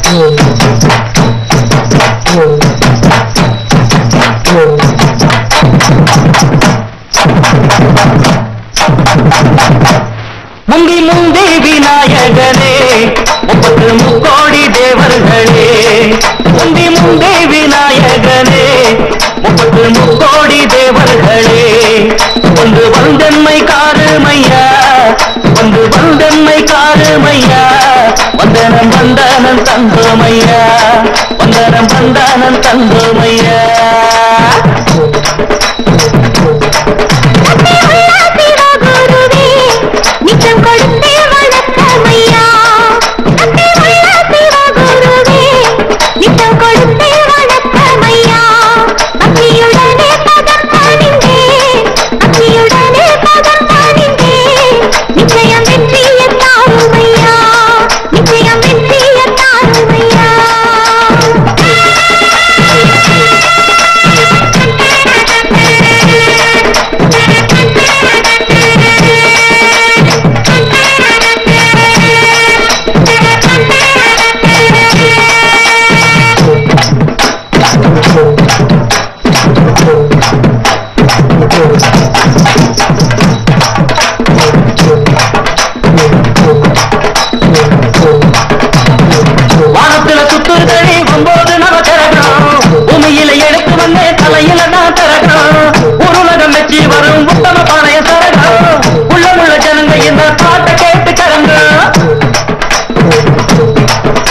முந்தி முந்தி விநாயகனே முப்பத்து முக்கோடி தேவர்களே முந்தி முந்தி விநாயகனே முப்பத்து முக்கோடி தேவர்களே ஒன்று வந்தன்மை காருமையா ஒன்று வந்தன்மை காருமையா வந்தனம் வந்தனம் தந்தோமையா வந்தனம் வந்தனம் தந்தோமையா நிச்சம் கொடுத்தே வணக்கமையா நிச்சம் கொடுத்தே வணக்கமையா அக்னியுடனே பதம் பணிந்தே அக்னியுடனே பதம் பணிந்தே நிச்சயம் வெற்றிய தாருமையா நிச்சயம் வெற்றிய தாருமையா வானத்துல சுத்துறதடி ஒன்பது நவகரகம் பூமியில எடுத்து வந்தே தலையில நான் தரகம் உருளகம் வச்சு வரும் உத்தம பானைய சரகம் உள்ளமுள்ள ஜனங்க இந்த பாட்டை கேட்டு கரங்க